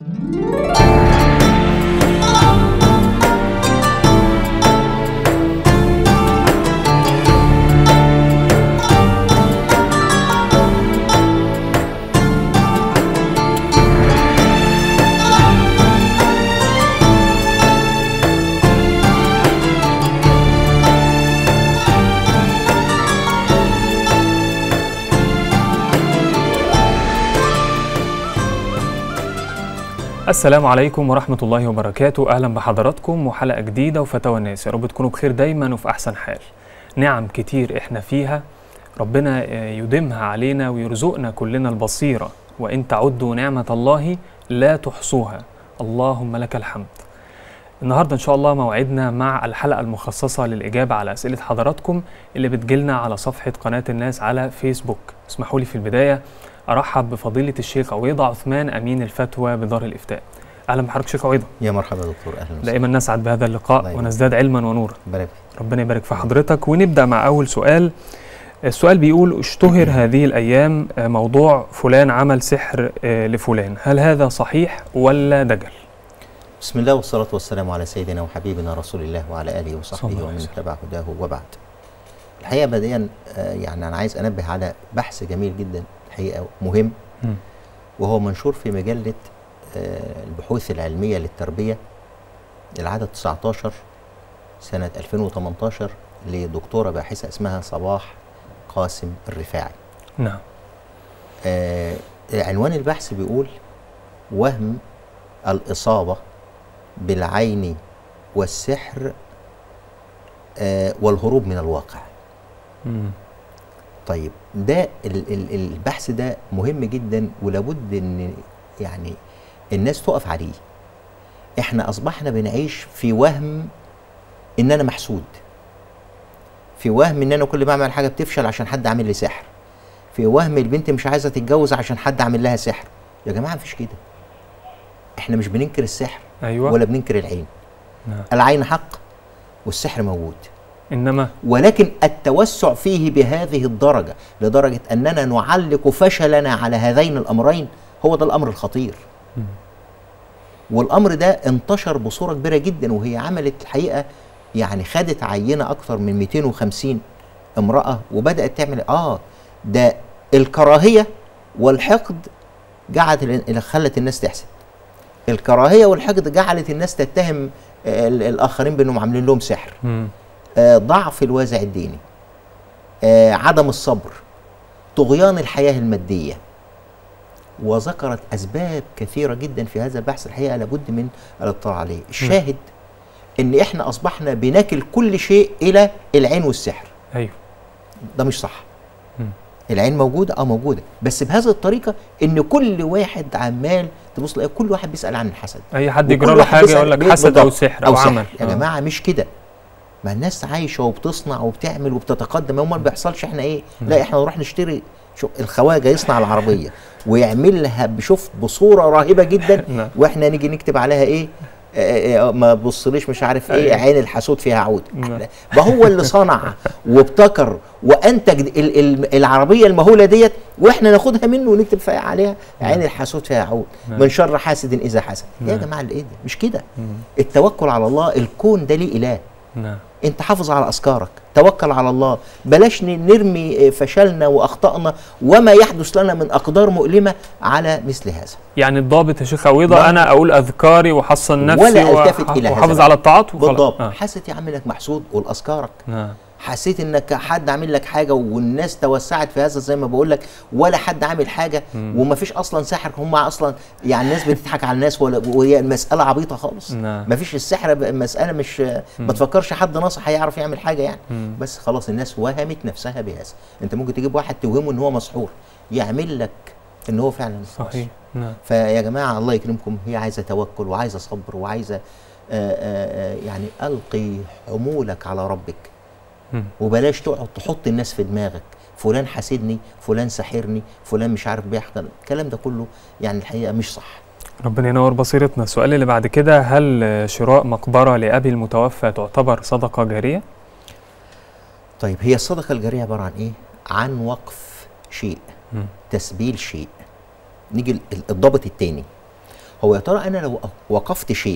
السلام عليكم ورحمة الله وبركاته أهلا بحضراتكم وحلقة جديدة وفتاوى الناس يا رب تكونوا بخير دايما وفي أحسن حال نعم كتير إحنا فيها ربنا يديمها علينا ويرزقنا كلنا البصيرة وإن تعدوا نعمة الله لا تحصوها اللهم لك الحمد النهاردة إن شاء الله موعدنا مع الحلقة المخصصة للإجابة على أسئلة حضراتكم اللي بتجيلنا على صفحة قناة الناس على فيسبوك اسمحوا لي في البداية أرحب بفضيلة الشيخ عويضة عثمان أمين الفتوى بدار الإفتاء أهلا بحضرتك شيخ عويضة يا مرحبا دكتور أهلا وسهلا دائما نسعد بهذا الله اللقاء يبارك. ونزداد علما ونورا بارك ربنا يبارك في حضرتك ونبدأ مع أول سؤال السؤال بيقول اشتهر هذه الأيام آه، موضوع فلان عمل سحر آه، لفلان هل هذا صحيح ولا دجل؟ بسم الله والصلاة والسلام على سيدنا وحبيبنا رسول الله وعلى آله صلى وصحبه الله عليه ومن وسلم. اتبع هداه وبعد الحقيقة بديا آه، يعني أنا عايز أنبه على بحث جميل جدا الحقيقة مهم مم. وهو منشور في مجلة آه، البحوث العلمية للتربية العدد 19 سنة 2018 لدكتورة باحثة اسمها صباح قاسم الرفاعي نعم آه عنوان البحث بيقول وهم الإصابة بالعين والسحر آه والهروب من الواقع مم. طيب ده ال- ال- البحث ده مهم جدا ولابد ان يعني الناس تقف عليه احنا اصبحنا بنعيش في وهم ان انا محسود في وهم ان انا كل ما اعمل حاجه بتفشل عشان حد عامل لي سحر في وهم البنت مش عايزه تتجوز عشان حد عامل لها سحر يا جماعه مفيش كده احنا مش بننكر السحر أيوة ولا بننكر العين نعم. العين حق والسحر موجود إنما ولكن التوسع فيه بهذه الدرجة لدرجة أننا نعلق فشلنا على هذين الأمرين هو ده الأمر الخطير مم. والأمر ده انتشر بصورة كبيرة جدا وهي عملت الحقيقة يعني خدت عينة أكثر من 250 امرأة وبدأت تعمل آه ده الكراهية والحقد جعلت ال- خلت الناس تحسد الكراهية والحقد جعلت الناس تتهم آه، ال- الآخرين بأنهم عاملين لهم سحر مم. آه، ضعف الوازع الديني آه، عدم الصبر طغيان الحياة المادية وذكرت أسباب كثيرة جدا في هذا البحث الحقيقة لابد من الاطلاع عليه الشاهد ان احنا اصبحنا بناكل كل شيء الى العين والسحر أيوة ده مش صح مم. العين موجودة اه موجودة بس بهذه الطريقة ان كل واحد عمال تبص تلاقي كل واحد بيسأل عن الحسد أي حد وكل يجرى له واحد حاجة بيسأل يقول لك بيه حسد أو بالضبط. سحر أو, عمل يا آه. جماعه مش كده ما الناس عايشه وبتصنع وبتعمل وبتتقدم امال ما بيحصلش احنا ايه لا احنا نروح نشتري شو الخواجه يصنع العربيه ويعملها بشوف بصوره رهيبه جدا نعم. واحنا نيجي نكتب عليها ايه آه، آه، ما تبصليش مش عارف ايه أيوة. عين الحسود فيها عود نعم. إحنا- ما هو اللي صنع وابتكر وانتج ال- ال- العربيه المهوله ديت واحنا ناخدها منه ونكتب فيها عليها عين الحسود فيها عود نعم. من شر حاسد اذا حسد يا نعم. جماعه ايه ده مش كده مم. التوكل على الله الكون ده ليه اله نعم انت حافظ على اذكارك توكل على الله بلاش ن- نرمي فشلنا واخطائنا وما يحدث لنا من اقدار مؤلمه على مثل هذا يعني الضابط يا شيخ عويضة ما- أنا أقول أذكاري وأحصن نفسي ولا التفت وأح- إلى هذا وأحافظ الأمر. على الطاعات وخلاص. بالضبط آه. حسيت يا عم انك محسود قول اذكارك نعم حسيت انك حد عامل لك حاجه والناس توسعت في هذا زي ما بقول لك ولا حد عامل حاجه مم. وما فيش اصلا سحر هم اصلا يعني الناس بتضحك على الناس ولا وهي المساله عبيطه خالص نعم. ما فيش السحر ب- مساله مش ما تفكرش حد ناصح هيعرف يعمل حاجه يعني مم. بس خلاص الناس وهمت نفسها بهذا انت ممكن تجيب واحد توهمه ان هو مسحور يعمل لك ان هو فعلا صحيح نعم فيا جماعه الله يكرمكم هي عايزه توكل وعايزه صبر وعايزه آه، آه، آه، يعني القي حمولك على ربك مم. وبلاش تقعد تحط الناس في دماغك فلان حاسدني فلان ساحرني فلان مش عارف بيحكم الكلام ده كله يعني الحقيقه مش صح ربنا ينور بصيرتنا السؤال اللي بعد كده هل شراء مقبرة لأبي المتوفى تعتبر صدقة جارية؟ طيب هي الصدقه الجاريه عباره عن ايه عن وقف شيء مم. تسبيل شيء نيجي ال- الضابط التاني هو يا ترى انا لو وقفت شيء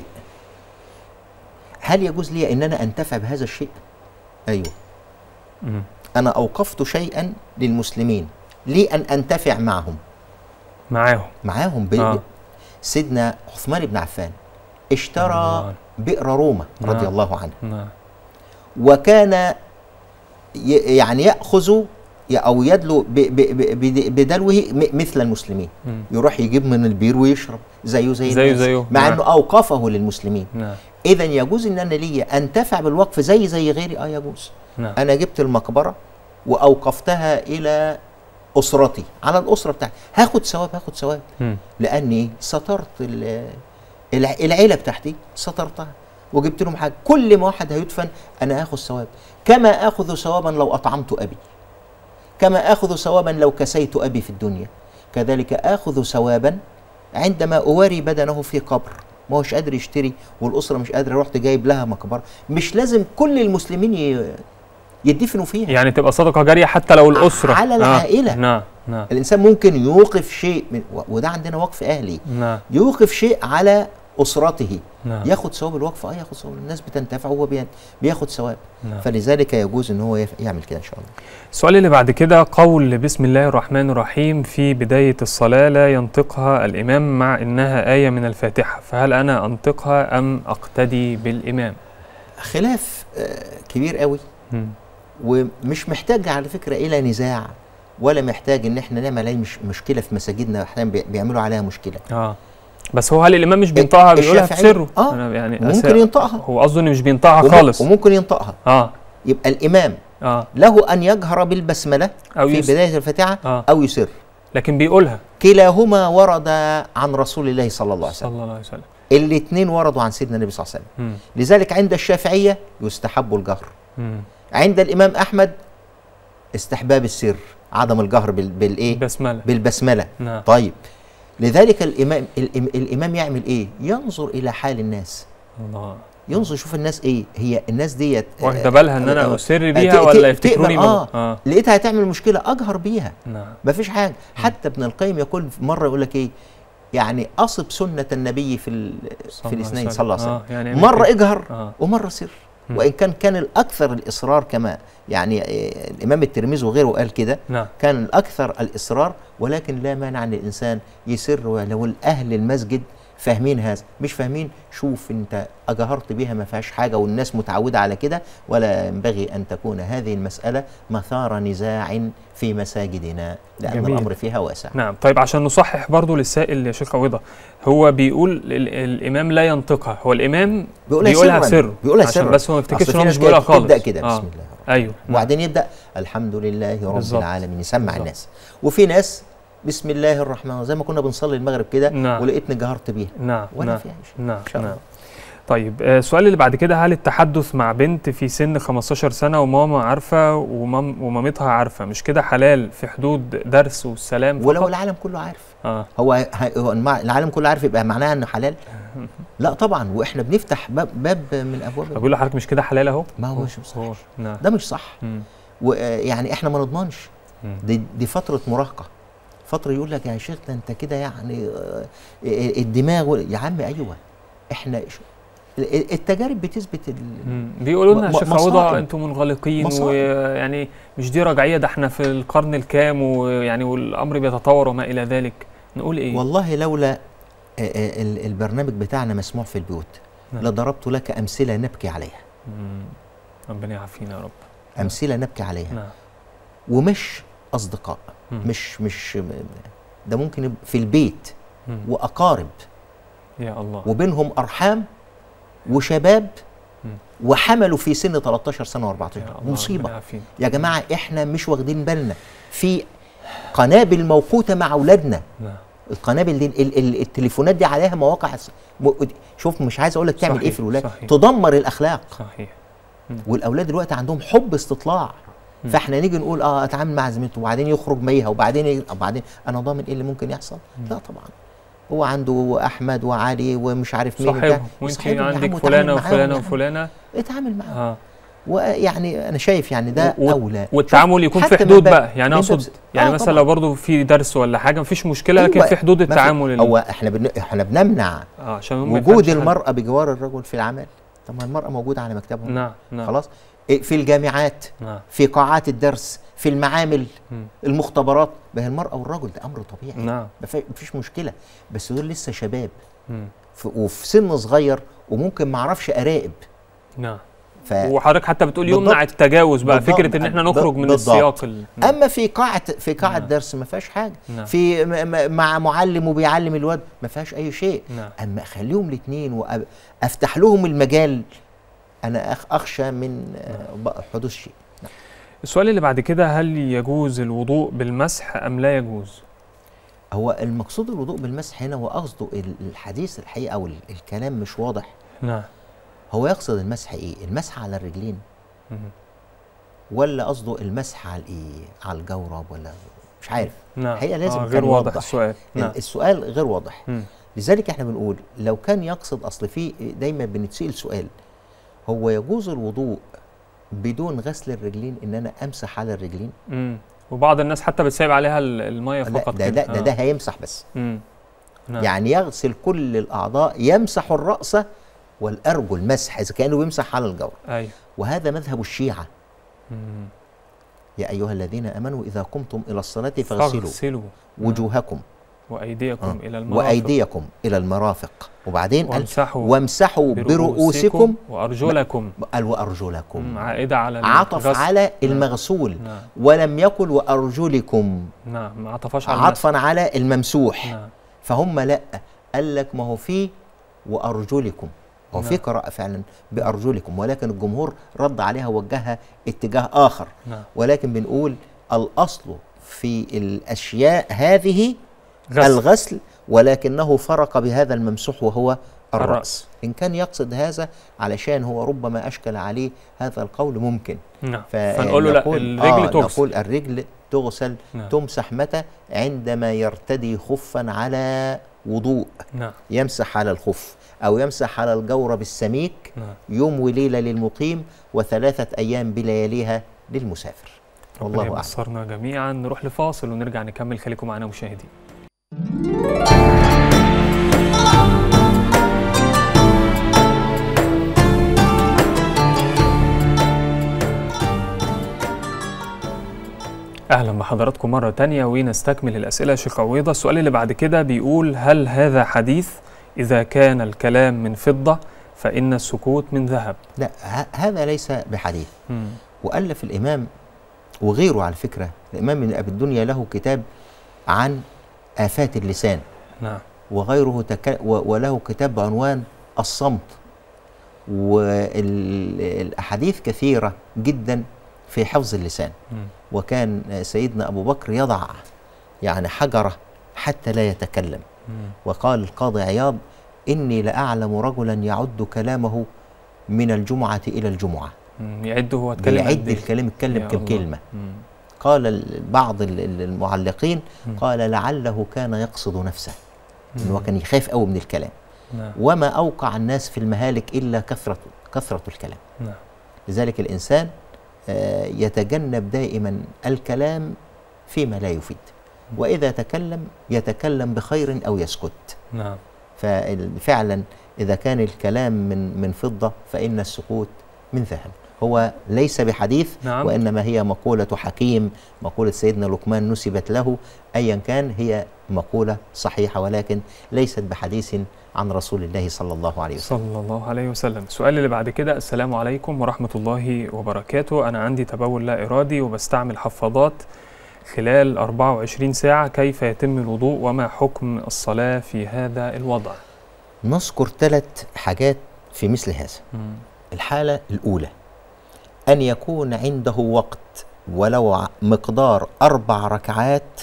هل يجوز لي ان انا انتفع بهذا الشيء ايوه مم. انا اوقفت شيئا للمسلمين لي ان انتفع معهم معاهم معاهم ب... آه. سيدنا عثمان بن عفان اشترى الله. بئر روما رضي نعم. الله عنه نعم وكان ي- يعني ياخذ ي- او يدلو ب- ب- ب- بد- بدلوه م- مثل المسلمين مم. يروح يجيب من البير ويشرب زيه زي زيه الناس. زيه. مع نعم. انه اوقفه للمسلمين نعم اذا يجوز ان انا لي انتفع بالوقف زي زي غيري اه يجوز نعم انا جبت المقبره واوقفتها الى اسرتي على الاسره بتاعتي هاخد ثواب هاخد ثواب مم. لاني سترت ال- الع- العيله بتاعتي سترتها وجبت لهم حاجه كل ما واحد هيدفن انا اخذ ثواب كما اخذ ثوابا لو اطعمت ابي كما اخذ ثوابا لو كسيت ابي في الدنيا كذلك اخذ ثوابا عندما اواري بدنه في قبر ما هوش قادر يشتري والاسره مش قادره رحت جايب لها مقبره مش لازم كل المسلمين ي- يدفنوا فيها يعني تبقى صدقه جاريه حتى لو الاسره على آه. العائلة. نعم نعم الانسان ممكن يوقف شيء من و- وده عندنا وقف اهلي نعم يوقف شيء على اسرته نعم ياخد ثواب الوقف اه ياخد ثواب الناس بتنتفع وهو بي- بياخد ثواب نعم فلذلك يجوز ان هو يف- يعمل كده ان شاء الله السؤال اللي بعد كده قول بسم الله الرحمن الرحيم في بداية الصلاة لا ينطقها الإمام مع إنها آية من الفاتحة فهل أنا أنطقها أم أقتدي بالإمام؟ خلاف آه، كبير قوي مم. ومش محتاج على فكره الى نزاع ولا محتاج ان احنا نعمل عليه مش مشكله في مساجدنا احيانا بي- بيعملوا عليها مشكله آه بس هو هل الإمام مش بينطقها بيقولها في الشافعي- سره؟ آه. أنا يعني ممكن أس- ينطقها. هو قصده إنه مش بينطقها وم- خالص وممكن ينطقها آه يبقى الامام آه له ان يجهر بالبسمله أو في يس- بدايه الفاتحه آه. او يسر لكن بيقولها كلاهما ورد عن رسول الله صلى الله عليه صلى وسلم الله عليه وسلم الاثنين وردوا عن سيدنا النبي صلى الله عليه وسلم مم. لذلك عند الشافعيه يستحب الجهر مم. عند الامام احمد استحباب السر عدم الجهر بال- بالايه بسملة بالبسمله نعم طيب لذلك الامام الإم- الامام يعمل ايه ينظر الى حال الناس الله ينظر يشوف الناس ايه هي الناس ديت واخدة بالها إن آه، أنا آه، أسر آه، بيها ت- ت- ولا يفتكروني تقبل- مو- اه آه لقيتها هتعمل مشكله اجهر بيها نعم مفيش حاجه حتى ابن القيم يقول مره يقول لك ايه يعني اصب سنه النبي في ال- صلى في الله الاثنين عليه صلى الله عليه وسلم. وسلم آه، يعني يعمل مره كده. اجهر آه. ومره سر مم. وان كان كان الاكثر الاصرار كما يعني آه، الامام الترمذي وغيره قال كده نعم كان الاكثر الاصرار ولكن لا مانع ان الانسان يسر ولو اهل المسجد فاهمين هذا مش فاهمين شوف انت اجهرت بها ما فيهاش حاجه والناس متعوده على كده ولا ينبغي ان تكون هذه المساله مثار نزاع في مساجدنا لان جميل. الامر فيها واسع نعم طيب عشان نصحح برضو للسائل يا شيخ عويضة هو بيقول ال- الإمام لا ينطقها هو الإمام بيقولها بيقولها سرا سر بيقولها عشان سرا بس هو ما أصل يفتكرش في إن هو ناس مش بيقولها كانت تبدا خالص كده آه. بسم الله الرحمن أيوه نعم. وبعدين يبدا الحمد لله رب بالظبط. العالمين يسمع بالظبط. الناس وفي ناس بسم الله الرحمن الرحيم زي ما كنا بنصلي المغرب كده نعم. ولقيتني جهرت بيها نعم ولا نعم فيها شيء نعم إن شاء نعم الله. طيب آه، السؤال اللي بعد كده هل التحدث مع بنت في سن 15 سنة وماما عارفة ومام ومامتها عارفة مش كده حلال في حدود درس والسلام ولو فقط؟ العالم كله عارف اه هو ه- هو المع- العالم كله عارف يبقى معناها انه حلال لا طبعا واحنا بنفتح باب باب من ابواب بقول لحضرتك مش كده حلال اهو ما هو هو- مش صح. هو- نعم ده مش صح مم. ويعني احنا ما نضمنش مم. دي, دي فتره مراهقه فتره يقول لك يا شيخ ده انت كده يعني آه، الدماغ وال- يا عم ايوه احنا ش- ال- التجارب بتثبت ال- مم. بيقولوا لنا يا م- شيخ مصائب. عوضة انتم منغلقين مصائب. ويعني مش دي رجعية ده احنا في القرن الكام ويعني والامر بيتطور وما الى ذلك نقول ايه؟ والله لولا آه، آه، ال- البرنامج بتاعنا مسموع في البيوت نعم. لضربت لك امثله نبكي عليها مم. ربنا يعافينا يا رب امثله نبكي عليها نعم ومش اصدقاء مم. مش مش ده ممكن يبقى في البيت مم. واقارب يا الله وبينهم ارحام وشباب مم. وحملوا في سن 13 سنه و14 يا الله ربنا مصيبه يعافينا. يا جماعه احنا مش واخدين بالنا في قنابل موقوته مع اولادنا نعم القنابل دي ال ال التليفونات دي عليها مواقع س- م- شوف مش عايز اقول لك تعمل ايه صحيح، في الولاد صحيح. تدمر الاخلاق صحيح والاولاد دلوقتي عندهم حب استطلاع مم. فاحنا نيجي نقول اه اتعامل مع زميلته وبعدين يخرج بيها وبعدين ي- وبعدين انا ضامن ايه اللي ممكن يحصل لا طبعا هو عنده احمد وعلي ومش عارف مين وبتاع. صاحبهم وانت صاحبهم يا عم عندك وتعامل فلانة معاهم وفلانة يا عم. وفلانة اتعامل معاهم اه ويعني انا شايف يعني ده و- اولى والتعامل يكون في حتى من حدود باب- بقى يعني من اقصد باب- يعني آه مثلا طبعاً. لو برضو في درس ولا حاجه مفيش مشكله لكن أيوة، في حدود ما في- التعامل ال- هو احنا بن... احنا بنمنع اه عشان هم ما وجود يفهمش حاجة. المراه بجوار الرجل في العمل طب ما المراه موجوده على مكتبهم نعم نعم خلاص إيه، في الجامعات نعم في قاعات الدرس في المعامل مم. المختبرات ما هي المراه والرجل ده امر طبيعي نعم ما في- مفيش مشكله بس دول لسه شباب مم. ف- وفي سن صغير وممكن ما اعرفش اراقب نعم ف... وحضرتك حتى بتقول بالضبط. يمنع التجاوز بقى بالضبط. فكره ان احنا نخرج من بالضبط. السياق ال... اما في قاعه في قاعه نعم. درس ما فيهاش حاجه نعم. في م- م- مع معلم وبيعلم الواد ما فيهاش اي شيء نعم اما اخليهم الاثنين وافتح لهم المجال انا أخ اخشى من آه، ب- حدوث شيء السؤال اللي بعد كده هل يجوز الوضوء بالمسح ام لا يجوز هو المقصود الوضوء بالمسح هنا وقصده ال- الحديث الحقيقه او ال- الكلام مش واضح نعم هو يقصد المسح ايه المسح على الرجلين مم. ولا قصده المسح على الايه على الجورب ولا مش عارف نعم الحقيقة لازم آه كان غير واضح يوضح. السؤال نعم السؤال غير واضح مم. لذلك احنا بنقول لو كان يقصد اصل في دايما بنتسال سؤال هو يجوز الوضوء بدون غسل الرجلين ان انا امسح على الرجلين مم. وبعض الناس حتى بتسيب عليها ال- الميه لا فقط ده كده. ده, ده, ده هيمسح بس مم. نعم. يعني يغسل كل الاعضاء يمسح الراس والارجل مسح اذا كانه بيمسح على الجور ايوه وهذا مذهب الشيعه مم. يا ايها الذين امنوا اذا قمتم الى الصلاه فاغسلوا فاغسلوا وجوهكم وايديكم آه. الى المرافق وايديكم الى المرافق وبعدين قال وامسحوا وامسحوا برؤوسكم وارجلكم قال وارجلكم مم. عائده على عطف الغسل. على المغسول نعم ولم يقل وارجلكم نعم ما عطفاش على المسح. عطفا على الممسوح نعم فهم لا قال لك ما هو في وارجلكم هو في نعم. قراءه فعلا بارجلكم ولكن الجمهور رد عليها ووجهها اتجاه اخر نعم ولكن بنقول الاصل في الاشياء هذه غسل. الغسل ولكنه فرق بهذا الممسوح وهو الراس الرأس. ان كان يقصد هذا علشان هو ربما اشكل عليه هذا القول ممكن نعم ف- فنقول له لا نقول- الرجل آه تغسل نقول الرجل تغسل نعم. تمسح متى عندما يرتدي خفا على وضوء نعم يمسح على الخف او يمسح على الجورب السميك نعم يوم وليله للمقيم وثلاثه ايام بلياليها للمسافر ربنا والله اعلم يبصرنا جميعا نروح لفاصل ونرجع نكمل خليكم معنا مشاهدين اهلا بحضراتكم مره تانية ونستكمل الاسئله يا شيخ عويضه السؤال اللي بعد كده بيقول هل هذا حديث اذا كان الكلام من فضه فان السكوت من ذهب لا ه- هذا ليس بحديث مم. والف الامام وغيره على فكره الامام ابن ابي الدنيا له كتاب عن افات اللسان نعم وغيره تك... و- وله كتاب بعنوان الصمت والأحاديث كثيرة جدا في حفظ اللسان مم. وكان سيدنا أبو بكر يضع يعني حجرة حتى لا يتكلم مم. وقال القاضي عياض إني لأعلم رجلا يعد كلامه من الجمعة إلى الجمعة مم. يعد هو اتكلم بيعد قد إيه؟ الكلام يتكلم يا كم الله. كلمة مم. قال ال- بعض ال- ال- المعلقين مم. قال لعله كان يقصد نفسه إن هو مم. كان يخاف قوي من الكلام نعم وما أوقع الناس في المهالك إلا كثرة كثرة الكلام نعم لذلك الإنسان آه، يتجنب دائما الكلام فيما لا يفيد وإذا تكلم يتكلم بخير أو يسكت نعم ففعلا إذا كان الكلام من من فضة فإن السكوت من ذهب هو ليس بحديث نعم. وإنما هي مقولة حكيم مقولة سيدنا لقمان نسبت له أيا كان هي مقولة صحيحة ولكن ليست بحديث عن رسول الله صلى الله عليه وسلم صلى الله عليه وسلم السؤال اللي بعد كده السلام عليكم ورحمة الله وبركاته أنا عندي تبول لا إرادي وبستعمل حفاضات خلال 24 ساعة كيف يتم الوضوء وما حكم الصلاة في هذا الوضع نذكر ثلاث حاجات في مثل هذا مم. الحالة الأولى أن يكون عنده وقت ولو ع- مقدار أربع ركعات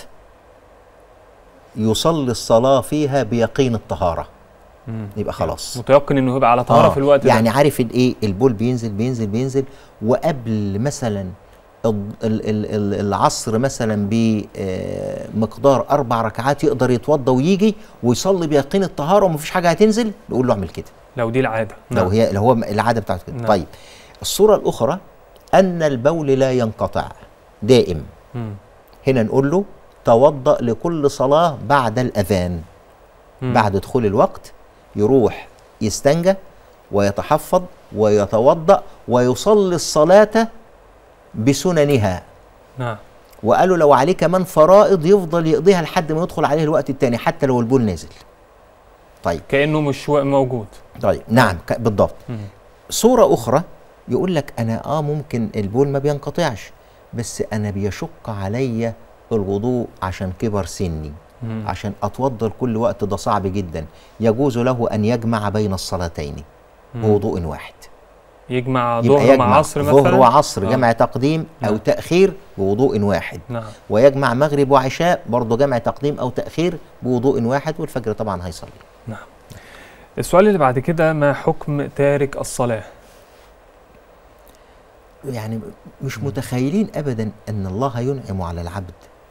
يصلي الصلاة فيها بيقين الطهارة مم. يبقى خلاص متيقن إنه يبقى على طهارة آه، في الوقت يعني ده عارف الايه البول بينزل بينزل بينزل وقبل مثلا الض- ال- ال- ال- العصر مثلا بمقدار اربع ركعات يقدر يتوضى ويجي ويصلي بيقين الطهاره ومفيش حاجه هتنزل نقول له اعمل كده لو دي العادة لو نعم. هي لو هو العاده بتاعته كده نعم. طيب الصوره الاخرى أن البول لا ينقطع دائم مم. هنا نقول له توضأ لكل صلاة بعد الأذان مم. بعد دخول الوقت يروح يستنجى ويتحفظ ويتوضأ ويصلي الصلاة بسننها نعم وقالوا لو عليه كمان فرائض يفضل يقضيها لحد ما يدخل عليه الوقت التاني حتى لو البول نازل طيب كانه مش و- موجود طيب نعم ك- بالضبط مم. صورة أخرى يقول لك أنا آه ممكن البول ما بينقطعش بس أنا بيشق عليا الوضوء عشان كبر سني مم. عشان أتوضى كل وقت ده صعب جدا يجوز له أن يجمع بين الصلاتين مم. بوضوء واحد يجمع يبقى ظهر يجمع مع عصر مثلا ظهر وعصر آه. جمع تقديم أو نعم. تأخير بوضوء واحد نعم ويجمع مغرب وعشاء برضه جمع تقديم أو تأخير بوضوء واحد والفجر طبعا هيصلي نعم السؤال اللي بعد كده ما حكم تارك الصلاة يعني مش متخيلين ابدا ان الله ينعم على العبد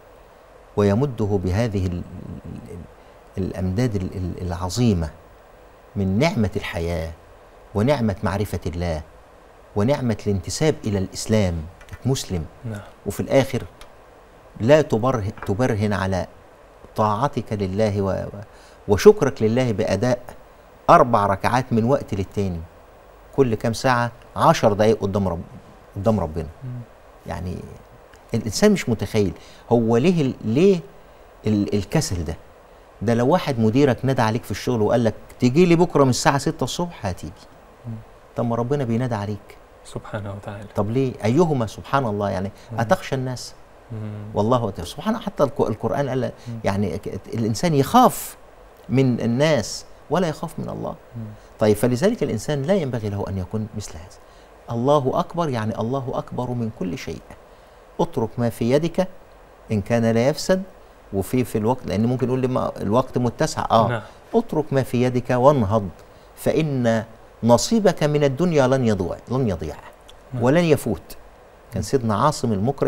ويمده بهذه ال ال الامداد ال- ال- العظيمه من نعمه الحياه ونعمه معرفه الله ونعمه الانتساب الى الاسلام مسلم نعم وفي الاخر لا تبره تبرهن على طاعتك لله و و- وشكرك لله باداء اربع ركعات من وقت للتاني كل كام ساعه عشر دقايق قدام رب قدام ربنا مم. يعني الانسان مش متخيل هو ليه ال- ليه ال- الكسل ده ده لو واحد مديرك نادى عليك في الشغل وقال لك تيجي لي بكره من الساعه 6 الصبح هتيجي مم. طب ما ربنا بينادى عليك سبحانه وتعالى طب ليه ايهما سبحان الله يعني مم. اتخشى الناس مم. والله أكبر. سبحان الله حتى الك- القرآن قال مم. يعني ك- الإنسان يخاف من الناس ولا يخاف من الله مم. طيب فلذلك الإنسان لا ينبغي له أن يكون مثل هذا الله أكبر يعني الله أكبر من كل شيء اترك ما في يدك إن كان لا يفسد وفي في الوقت لأن ممكن يقول لي ما الوقت متسع آه نعم اترك ما في يدك وانهض فإن نصيبك من الدنيا لن يضيع لن يضيع نعم. ولن يفوت كان سيدنا عاصم المقرئ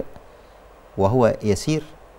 وهو يسير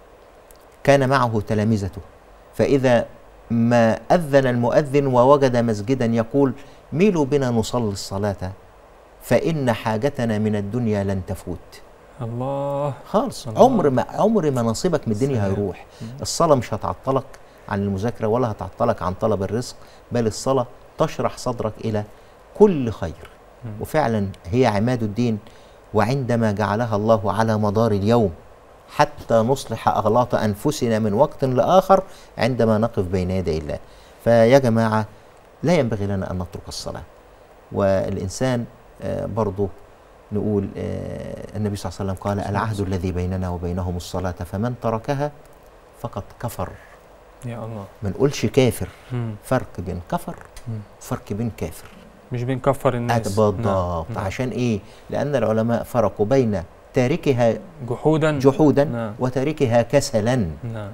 كان معه تلامذته فإذا ما أذن المؤذن ووجد مسجدا يقول ميلوا بنا نصلي الصلاة فإن حاجتنا من الدنيا لن تفوت الله خالص الله. عمر ما عمر ما نصيبك من الدنيا سلام. هيروح مم. الصلاة مش هتعطلك عن المذاكرة ولا هتعطلك عن طلب الرزق بل الصلاة تشرح صدرك إلى كل خير مم. وفعلا هي عماد الدين وعندما جعلها الله على مدار اليوم حتى نصلح أغلاط أنفسنا من وقت لآخر عندما نقف بين يدي الله فيا جماعة لا ينبغي لنا أن نترك الصلاة والإنسان آه، برضو نقول آه، النبي صلى الله عليه وسلم قال العهد الذي بيننا وبينهم الصلاة فمن تركها فقد كفر يا الله ما نقولش كافر مم. فرق بين كفر مم. وفرق بين كافر مش بنكفر الناس بالضبط نعم. عشان ايه لان العلماء فرقوا بين تاركها جحودا جحودا نعم. وتاركها كسلا نعم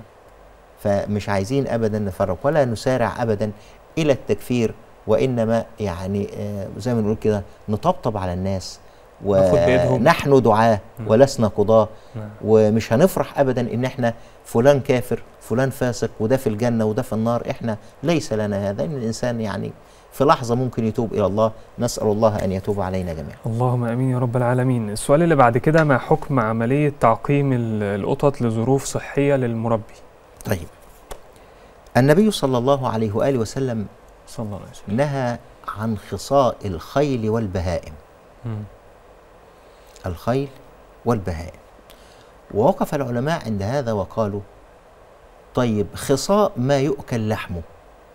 فمش عايزين ابدا نفرق ولا نسارع ابدا الى التكفير وانما يعني آه، زي ما نقول كده نطبطب على الناس ناخد بإيدهم. ونحن دعاة نعم. ولسنا قضاة نعم ومش هنفرح ابدا ان احنا فلان كافر فلان فاسق وده في الجنه وده في النار احنا ليس لنا هذا ان الانسان يعني في لحظه ممكن يتوب الى الله نسال الله ان يتوب علينا جميعا اللهم امين يا رب العالمين السؤال اللي بعد كده ما حكم عمليه تعقيم ال- القطط لظروف صحيه للمربي طيب النبي صلى الله عليه واله وسلم صلى الله عليه وسلم نهى عن خصاء الخيل والبهائم مم. الخيل والبهائم ووقف العلماء عند هذا وقالوا طيب خصاء ما يؤكل لحمه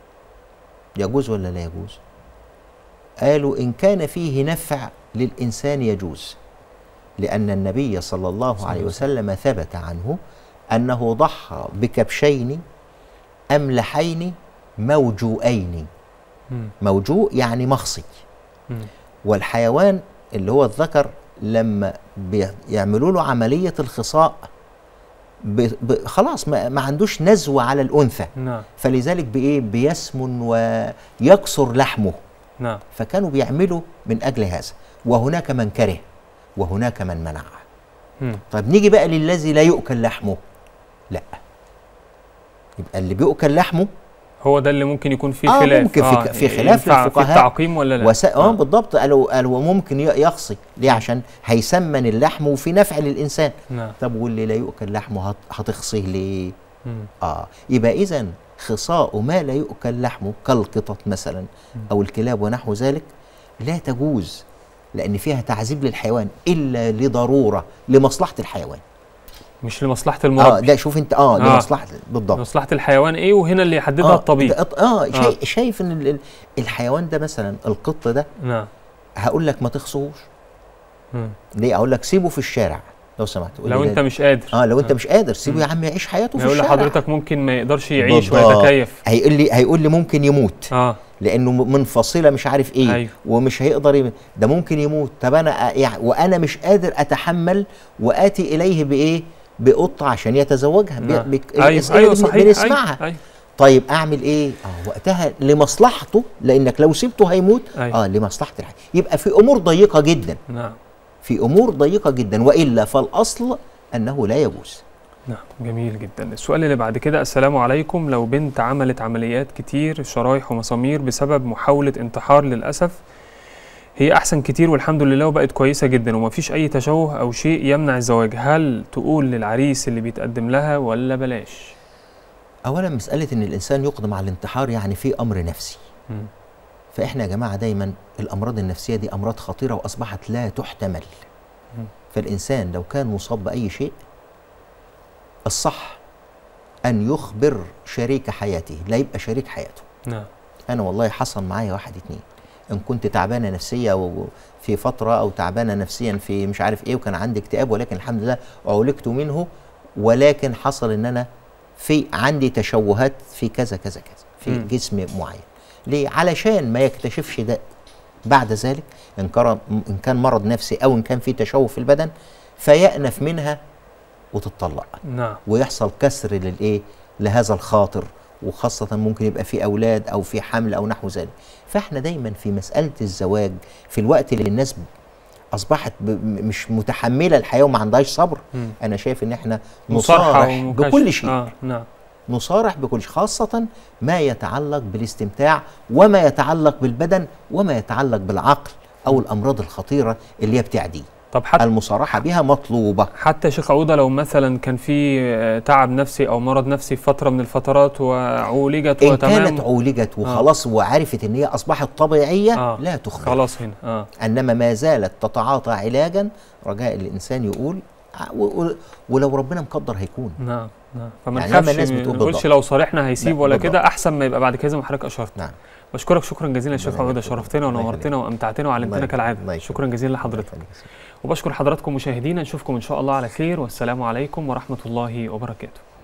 يجوز ولا لا يجوز قالوا إن كان فيه نفع للإنسان يجوز لأن النبي صلى الله عليه وسلم ثبت عنه أنه ضحى بكبشين أملحين موجوئين مم. موجوء يعني مخصي مم. والحيوان اللي هو الذكر لما بيعملوا له عملية الخصاء ب... ب... خلاص ما... ما عندوش نزوة على الأنثى نعم فلذلك بإيه بيسمن ويكسر لحمه نعم فكانوا بيعملوا من أجل هذا وهناك من كره وهناك من منع مم. طيب نيجي بقى للذي لا يؤكل لحمه لا يبقى اللي بيؤكل لحمه هو ده اللي ممكن يكون فيه آه، خلاف ممكن في- في خلاف ينفع للفقهاء. في التعقيم ولا لا وس... اه بالضبط قالوا قالوا ممكن ي- يخصي ليه عشان هيسمن اللحم وفي نفع للانسان نعم طب واللي لا يؤكل لحمه هت... هتخصيه ليه مم. اه يبقى اذا خصاء ما لا يؤكل لحمه كالقطط مثلا او الكلاب ونحو ذلك لا تجوز لان فيها تعذيب للحيوان الا لضروره لمصلحه الحيوان مش لمصلحه اه المربي ده شوف انت اه, آه. لمصلحه بالضبط مصلحه الحيوان ايه وهنا اللي يحددها اه الطبيب ده- اه, آه. شايف, شايف ان ال- ال- الحيوان ده مثلا القط ده نعم هقول لك ما تخصوش مم. ليه اقول لك سيبه في الشارع لو سمحت قول لو لي انت ده- مش قادر اه لو انت آه. مش قادر سيبه مم. يا عم يعيش حياته في يقول الشارع لحضرتك ممكن ما يقدرش يعيش بالضبط. ويتكيف هيقول لي هيقول لي ممكن يموت اه لانه م- منفصله مش عارف ايه أيوه. ومش هيقدر يم... ده ممكن يموت طب انا أ- يعني وانا مش قادر اتحمل واتي اليه بايه بقطه عشان يتزوجها بي... نعم. بك... ايوه الأسئلة ايوه دي صحيح بنسمعها أيوه. أيوه. طيب اعمل ايه اه وقتها لمصلحته لانك لو سبته هيموت أيوه. اه لمصلحه الحي يبقى في امور ضيقه جدا نعم في امور ضيقه جدا والا فالاصل انه لا يجوز نعم جميل جدا السؤال اللي بعد كده السلام عليكم لو بنت عملت عمليات كتير شرايح ومسامير بسبب محاولة انتحار للأسف هي أحسن كتير والحمد لله وبقت كويسة جدا ومفيش أي تشوه أو شيء يمنع الزواج هل تقول للعريس اللي بيتقدم لها ولا بلاش؟ اولا مساله ان الانسان يقدم على الانتحار يعني في امر نفسي مم. فاحنا يا جماعه دايما الامراض النفسيه دي امراض خطيره واصبحت لا تحتمل مم. فالانسان لو كان مصاب باي شيء الصح ان يخبر شريك حياته لا يبقى شريك حياته نعم انا والله حصل معايا واحد اتنين ان كنت تعبانه نفسيه وفي فتره او تعبانه نفسيا في مش عارف ايه وكان عندي اكتئاب ولكن الحمد لله عولجت منه ولكن حصل ان انا في عندي تشوهات في كذا كذا كذا في مم. جسم معين ليه علشان ما يكتشفش ده بعد ذلك ان كان ان كان مرض نفسي او ان كان في تشوه في البدن فيأنف منها وتتطلق نعم ويحصل كسر للايه لهذا الخاطر وخاصة ممكن يبقى في أولاد أو في حمل أو نحو ذلك فإحنا دايما في مسألة الزواج في الوقت اللي الناس أصبحت ب- م- مش متحملة الحياة وما عندهاش صبر مم. أنا شايف إن إحنا مصارحة نصارح ومكاشفة. بكل شيء آه نعم نصارح بكل شيء خاصة ما يتعلق بالاستمتاع وما يتعلق بالبدن وما يتعلق بالعقل أو الأمراض الخطيرة اللي هي بتعدي طب حتى المصارحة بها مطلوبة حتى شيخ عودة لو مثلا كان في آه، تعب نفسي أو مرض نفسي في فترة من الفترات وعولجت إن وتمام كانت عولجت وخلاص وعرفت إن هي أصبحت طبيعية آه. لا تخبر خلاص هنا اه انما ما زالت تتعاطى علاجا رجاء الانسان يقول ع- و- و- ولو ربنا مقدر هيكون نعم نعم فما يعني نخافش لما الناس ما بتقول نقولش بالضبط. لو صارحنا هيسيب لا، ولا بالضبط. كده احسن ما يبقى بعد كده زي ما حضرتك اشرت نعم بشكرك شكرا جزيلا يا شيخ ربنا عوده يخليك. شرفتنا الله ونورتنا يخليك. وامتعتنا وعلمتنا الله كالعاده يخليك. شكرا جزيلا لحضرتك الله يخليك. وبشكر حضراتكم مشاهدينا نشوفكم ان شاء الله على خير والسلام عليكم ورحمه الله وبركاته